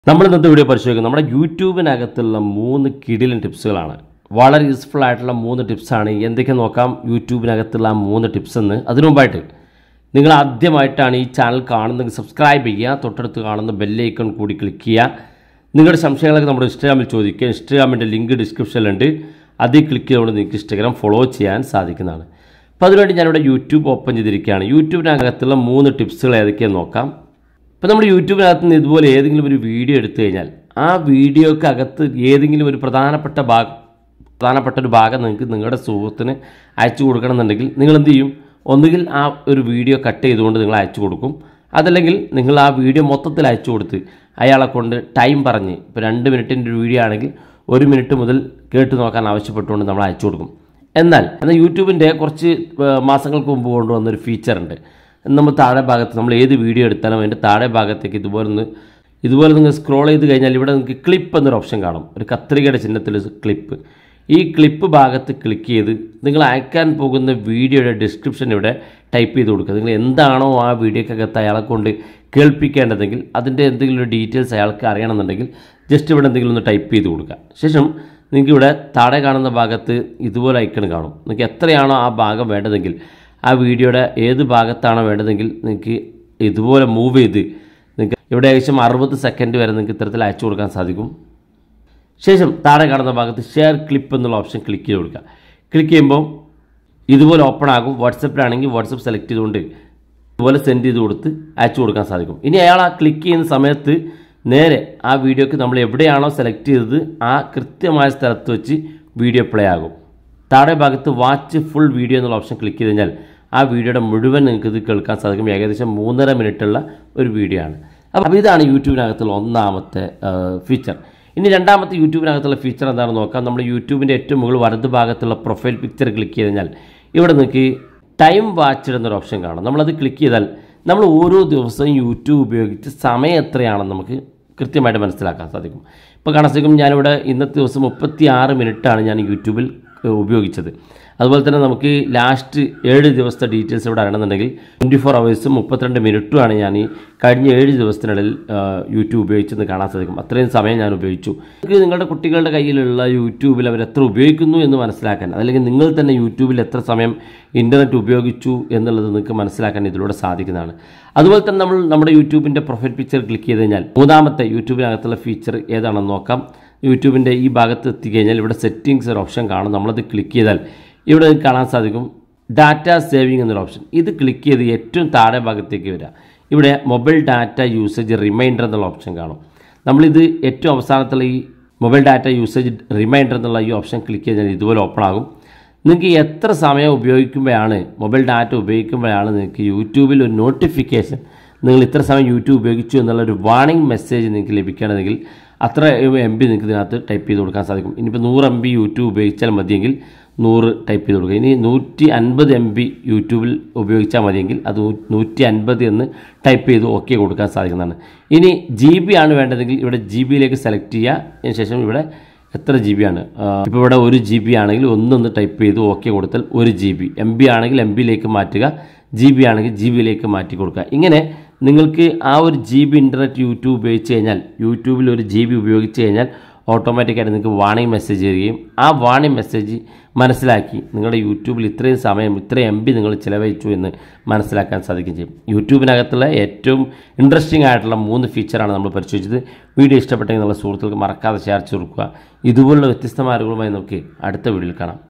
നമ്മൾ ഇന്നത്തെ വീഡിയോ പരിശോധിക്കുന്നത് നമ്മുടെ യൂട്യൂബിനകത്തുള്ള മൂന്ന് കിടിലൻ ടിപ്സുകളാണ് വളരെ യൂസ്ഫുൾ ആയിട്ടുള്ള മൂന്ന് ടിപ്സാണ് എന്തൊക്കെ നോക്കാം യൂട്യൂബിനകത്തുള്ള ആ മൂന്ന് ടിപ്സ് എന്ന് അതിനു മുമ്പായിട്ട് നിങ്ങൾ ആദ്യമായിട്ടാണ് ഈ ചാനൽ കാണുന്നെങ്കിൽ സബ്സ്ക്രൈബ് ചെയ്യുക തൊട്ടടുത്ത് കാണുന്ന ബെല്ലൈക്കൺ കൂടി ക്ലിക്ക് ചെയ്യുക നിങ്ങളുടെ സംശയങ്ങളൊക്കെ നമ്മുടെ ഇൻസ്റ്റാഗ്രാമിൽ ചോദിക്കുക ഇൻസ്റ്റാഗ്രാമിൻ്റെ ലിങ്ക് ഡിസ്ക്രിപ്ഷനിലുണ്ട് അതിൽ ക്ലിക്ക് ചെയ്തുകൊണ്ട് നിങ്ങൾക്ക് ഇൻസ്റ്റാഗ്രാം ഫോളോ ചെയ്യാൻ സാധിക്കുന്നതാണ് അപ്പോൾ അതിനുവേണ്ടി ഞാനിവിടെ യൂട്യൂബ് ഓപ്പൺ ചെയ്തിരിക്കുകയാണ് യൂട്യൂബിനകത്തുള്ള മൂന്ന് ടിപ്സുകൾ ഏതൊക്കെയെന്ന് നോക്കാം ഇപ്പോൾ നമ്മൾ യൂട്യൂബിനകത്ത് നിന്ന് ഇതുപോലെ ഏതെങ്കിലും ഒരു വീഡിയോ എടുത്തു കഴിഞ്ഞാൽ ആ വീഡിയോക്ക് അകത്ത് ഏതെങ്കിലും ഒരു പ്രധാനപ്പെട്ട ഭാഗം പ്രധാനപ്പെട്ട ഒരു ഭാഗം നിങ്ങൾക്ക് നിങ്ങളുടെ സുഹൃത്തിന് അയച്ചു കൊടുക്കണമെന്നുണ്ടെങ്കിൽ നിങ്ങൾ എന്ത് ചെയ്യും ഒന്നുകിൽ ആ ഒരു വീഡിയോ കട്ട് ചെയ്തുകൊണ്ട് നിങ്ങൾ അയച്ചു കൊടുക്കും അതല്ലെങ്കിൽ നിങ്ങൾ ആ വീഡിയോ മൊത്തത്തിൽ അയച്ചു കൊടുത്ത് അയാളെ കൊണ്ട് ടൈം പറഞ്ഞ് ഇപ്പോൾ രണ്ട് മിനിറ്റിൻ്റെ ഒരു വീഡിയോ ആണെങ്കിൽ ഒരു മിനിറ്റ് മുതൽ കേട്ട് നോക്കാൻ ആവശ്യപ്പെട്ടുകൊണ്ട് നമ്മൾ അയച്ചു കൊടുക്കും എന്നാൽ എന്നാൽ യൂട്യൂബിൻ്റെ കുറച്ച് ഏഹ്, മാസങ്ങൾക്ക് മുമ്പ് കൊണ്ടുവന്നൊരു ഫീച്ചറുണ്ട് നമ്മൾ താഴെ ഭാഗത്ത് നമ്മൾ ഏത് വീഡിയോ എടുത്താലും അതിൻ്റെ താഴെ ഭാഗത്തേക്ക് ഇതുപോലെ ഒന്ന് ഇതുപോലെ നിങ്ങൾ സ്ക്രോൾ ചെയ്ത് കഴിഞ്ഞാൽ ഇവിടെ നിങ്ങൾക്ക് ക്ലിപ്പ് എന്നൊരു ഓപ്ഷൻ കാണും ഒരു കത്രികയുടെ ചിഹ്നത്തിൽ ക്ലിപ്പ് ഈ ക്ലിപ്പ് ഭാഗത്ത് ക്ലിക്ക് ചെയ്ത് നിങ്ങൾ അയക്കാൻ പോകുന്ന വീഡിയോയുടെ ഡിസ്ക്രിപ്ഷൻ ഇവിടെ ടൈപ്പ് ചെയ്ത് കൊടുക്കുക നിങ്ങൾ എന്താണോ ആ വീഡിയോക്കകത്ത് അയാളെ കൊണ്ട് കേൾപ്പിക്കേണ്ടതെങ്കിൽ അതിൻ്റെ എന്തെങ്കിലും ഒരു ഡീറ്റെയിൽസ് അയാൾക്ക് അറിയണമെന്നുണ്ടെങ്കിൽ ജസ്റ്റ് ഇവിടെ എന്തെങ്കിലും ഒന്ന് ടൈപ്പ് ചെയ്ത് കൊടുക്കുക ശേഷം നിങ്ങൾക്ക് ഇവിടെ താഴെ കാണുന്ന ഭാഗത്ത് ഇതുപോലെ ഐക്കൺ കാണും നിങ്ങൾക്ക് എത്രയാണോ ആ ഭാഗം വേണ്ടതെങ്കിൽ ആ വീഡിയോയുടെ ഏത് ഭാഗത്താണോ വേണ്ടതെങ്കിൽ നിങ്ങൾക്ക് ഇതുപോലെ മൂവ് ചെയ്ത് നിങ്ങൾക്ക് ഇവിടെ ഏകദേശം അറുപത് സെക്കൻഡ് വരെ നിങ്ങൾക്ക് ഇത്തരത്തിൽ അയച്ചു കൊടുക്കാൻ സാധിക്കും ശേഷം താഴെ കാണുന്ന ഭാഗത്ത് ഷെയർ ക്ലിപ്പ് എന്നുള്ള ഓപ്ഷൻ ക്ലിക്ക് ചെയ്ത് കൊടുക്കുക ക്ലിക്ക് ചെയ്യുമ്പോൾ ഇതുപോലെ ഓപ്പൺ ആകും വാട്സപ്പിലാണെങ്കിൽ വാട്സപ്പ് സെലക്ട് ചെയ്തുകൊണ്ട് ഇതുപോലെ സെൻഡ് ചെയ്ത് കൊടുത്ത് അയച്ചു കൊടുക്കാൻ സാധിക്കും ഇനി അയാൾ ആ ക്ലിക്ക് ചെയ്യുന്ന സമയത്ത് നേരെ ആ വീഡിയോക്ക് നമ്മൾ എവിടെയാണോ സെലക്ട് ചെയ്തത് ആ കൃത്യമായ സ്ഥലത്ത് വെച്ച് വീഡിയോ പ്ലേ ആകും താഴെ ഭാഗത്ത് വാച്ച് ഫുൾ വീഡിയോ എന്നുള്ള ഓപ്ഷൻ ക്ലിക്ക് ചെയ്ത് കഴിഞ്ഞാൽ ആ വീഡിയോയുടെ മുഴുവൻ നിങ്ങൾക്ക് ഇത് കേൾക്കാൻ സാധിക്കും ഏകദേശം മൂന്നര മിനിറ്റുള്ള ഒരു വീഡിയോ ആണ് അപ്പോൾ ഇതാണ് യൂട്യൂബിനകത്തുള്ള ഒന്നാമത്തെ ഫീച്ചർ ഇനി രണ്ടാമത്തെ യൂട്യൂബിനകത്തുള്ള ഫീച്ചർ എന്താണെന്ന് നോക്കാം നമ്മൾ യൂട്യൂബിൻ്റെ ഏറ്റവും മുകളിൽ വലത് ഭാഗത്തുള്ള പ്രൊഫൈൽ പിക്ചർ ക്ലിക്ക് ചെയ്ത് കഴിഞ്ഞാൽ ഇവിടെ നിങ്ങൾക്ക് ടൈം വാച്ച്ഡ് എന്നൊരു ഓപ്ഷൻ കാണാം നമ്മളത് ക്ലിക്ക് ചെയ്താൽ നമ്മൾ ഓരോ ദിവസവും യൂട്യൂബ് ഉപയോഗിച്ച് സമയം എത്രയാണെന്ന് നമുക്ക് കൃത്യമായിട്ട് മനസ്സിലാക്കാൻ സാധിക്കും ഇപ്പോൾ കാണാൻ സാധിക്കും ഞാനിവിടെ ഇന്നത്തെ ദിവസം മുപ്പത്തി ആറ് മിനിറ്റാണ് ഞാൻ യൂട്യൂബിൽ ഏഹ്, ഉപയോഗിച്ചത് അതുപോലെ തന്നെ നമുക്ക് ലാസ്റ്റ് ഏഴ് ദിവസത്തെ ഡീറ്റെയിൽസ് ഇവിടെ അറിയണമെന്നുണ്ടെങ്കിൽ ട്വൻറ്റി ഫോർ അവേഴ്സും മുപ്പത്തിരണ്ട് മിനിറ്റുമാണ് ഞാൻ ഈ കഴിഞ്ഞ ഏഴ് ദിവസത്തിനിടയിൽ ഏഹ്, യൂട്യൂബ് ഉപയോഗിച്ചെന്ന് കാണാൻ സാധിക്കും അത്രയും സമയം ഞാൻ ഉപയോഗിച്ചു നിങ്ങൾക്ക് നിങ്ങളുടെ കുട്ടികളുടെ കയ്യിലുള്ള യൂട്യൂബിൽ അവർ എത്ര ഉപയോഗിക്കുന്നു എന്ന് മനസ്സിലാക്കാൻ അല്ലെങ്കിൽ നിങ്ങൾ തന്നെ യൂട്യൂബിൽ എത്ര സമയം ഇൻ്റർനെറ്റ് ഉപയോഗിച്ചു എന്നുള്ളത് നിങ്ങൾക്ക് മനസ്സിലാക്കാൻ ഇതിലൂടെ സാധിക്കുന്നതാണ് അതുപോലെ തന്നെ നമ്മൾ നമ്മുടെ യൂട്യൂബിൻ്റെ പ്രൊഫൈൽ പിക്ചർ ക്ലിക്ക് ചെയ്ത് കഴിഞ്ഞാൽ മൂന്നാമത്തെ യൂട്യൂബിനകത്തുള്ള ഫീച്ചർ ഏതാണെന്ന് നോക്കാം യൂട്യൂബിൻ്റെ ഈ ഭാഗത്ത് എത്തിക്കഴിഞ്ഞാൽ ഇവിടെ സെറ്റിങ്സ് ഒരു ഓപ്ഷൻ കാണും നമ്മളത് ക്ലിക്ക് ചെയ്താൽ ഇവിടെ നിങ്ങൾക്ക് കാണാൻ സാധിക്കും ഡാറ്റ സേവിങ് എന്നൊരു ഓപ്ഷൻ ഇത് ക്ലിക്ക് ചെയ്ത് ഏറ്റവും താഴെ ഭാഗത്തേക്ക് വരിക ഇവിടെ മൊബൈൽ ഡാറ്റ യൂസേജ് റിമൈൻഡർ എന്നുള്ള ഓപ്ഷൻ കാണും നമ്മളിത് ഏറ്റവും അവസാനത്തുള്ള ഈ മൊബൈൽ ഡാറ്റ യൂസേജ് റിമൈൻഡർ എന്നുള്ള ഈ ഓപ്ഷൻ ക്ലിക്ക് ചെയ്താൽ ഇതുപോലെ ഓപ്പൺ ആകും നിങ്ങൾക്ക് എത്ര സമയം ഉപയോഗിക്കുമ്പോഴാണ് മൊബൈൽ ഡാറ്റ ഉപയോഗിക്കുമ്പോഴാണ് നിങ്ങൾക്ക് യൂട്യൂബിൽ ഒരു നോട്ടിഫിക്കേഷൻ നിങ്ങൾ ഇത്ര സമയം യൂട്യൂബ് ഉപയോഗിച്ചു എന്നുള്ള ഒരു വാർണിംഗ് മെസ്സേജ് നിങ്ങൾക്ക് ലഭിക്കണമെങ്കിൽ അത്ര എം ബി നിങ്ങൾക്ക് ഇതിനകത്ത് ടൈപ്പ് ചെയ്ത് കൊടുക്കാൻ സാധിക്കും ഇനിയിപ്പോൾ നൂറ് എം ബി യൂട്യൂബ് ഉപയോഗിച്ചാൽ മതിയെങ്കിൽ നൂറ് ടൈപ്പ് ചെയ്ത് കൊടുക്കുക ഇനി നൂറ്റി അൻപത് എം ബി യൂട്യൂബിൽ ഉപയോഗിച്ചാൽ മതിയെങ്കിൽ അത് നൂ- നൂറ്റി അൻപത് എന്ന് ടൈപ്പ് ചെയ്ത് ഓക്കെ കൊടുക്കാൻ സാധിക്കുന്നതാണ് ഇനി ജി ബി ആണ് വേണ്ടതെങ്കിൽ ഇവിടെ ജി ബിയിലേക്ക് സെലക്ട് ചെയ്യുക അതിന് ശേഷം ഇവിടെ എത്ര ജി ബി ആണ് ഇപ്പോൾ ഇവിടെ ഒരു ജി ബി ആണെങ്കിൽ ഒന്നൊന്ന് ടൈപ്പ് ചെയ്ത് ഓക്കെ കൊടുത്താൽ ഒരു ജി ബി എം ബി ആണെങ്കിൽ എം ബിയിലേക്ക് മാറ്റുക ജി ബി ആണെങ്കിൽ ജി ബിയിലേക്ക് മാറ്റി കൊടുക്കുക ഇങ്ങനെ നിങ്ങൾക്ക് ആ ഒരു ജി ബി ഇൻ്റർനെറ്റ് യൂട്യൂബ് ഉപയോഗിച്ച് കഴിഞ്ഞാൽ യൂട്യൂബിൽ ഒരു ജി ബി ഉപയോഗിച്ച് കഴിഞ്ഞാൽ ഓട്ടോമാറ്റിക്കായിട്ട് നിങ്ങൾക്ക് വാണിംഗ് മെസ്സേജ് തരികയും ആ വാണിംഗ് മെസ്സേജ് മനസ്സിലാക്കി നിങ്ങളുടെ യൂട്യൂബിൽ ഇത്രയും സമയം ഇത്രയും എം ബി നിങ്ങൾ ചിലവഴിച്ചു എന്ന് മനസ്സിലാക്കാൻ സാധിക്കുകയും ചെയ്യും യൂട്യൂബിനകത്തുള്ള ഏറ്റവും ഇൻട്രസ്റ്റിംഗ് ആയിട്ടുള്ള മൂന്ന് ഫീച്ചറാണ് നമ്മൾ പരിശോധിച്ചത് വീഡിയോ ഇഷ്ടപ്പെട്ടെങ്കിൽ നിങ്ങളുടെ സുഹൃത്തുക്കൾക്ക് മറക്കാതെ ഷെയർ ചെയ്ത് കൊടുക്കുക ഇതുപോലുള്ള വ്യത്യസ്തമായ അറിവുകളുമായി നമുക്ക് അടുത്ത വീഡിയോയിൽ കാണാം